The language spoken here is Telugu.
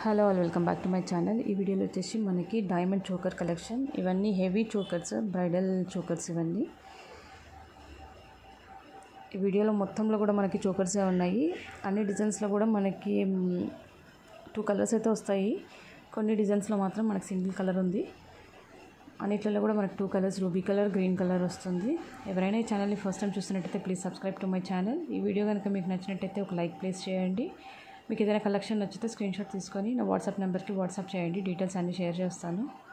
hello all welcome back to my channel ఈ వీడియోలో వచ్చేసి మనకి డైమండ్ చోకర్ కలెక్షన్ ఇవన్నీ హెవీ చోకర్స్ బ్రైడల్ చోకర్స్ ఇవన్నీ ఈ వీడియోలో మొత్తంలో కూడా మనకి చోకర్సే ఉన్నాయి అన్ని డిజైన్స్లో కూడా మనకి టూ కలర్స్ అయితే వస్తాయి కొన్ని డిజైన్స్లో మాత్రం మనకి సింగిల్ కలర్ ఉంది అన్నిట్లలో కూడా మనకు two colours ruby colour green colour వస్తుంది ఎవరైనా ఈ ఛానల్ని ఫస్ట్ టైం చూస్తున్నట్టయితే please subscribe to my channel ఈ వీడియో కనుక మీకు నచ్చినట్టయితే ఒక లైక్ ప్లేస్ చేయండి మీకు ఏదైనా కలెక్షన్ నచ్చితే స్క్రీన్ షాట్ తీసుకొని నా వాట్సాప్ నెంబర్కి వాట్సాప్ చేయండి డీటెయిల్స్ అన్నీ షేర్ చేస్తాను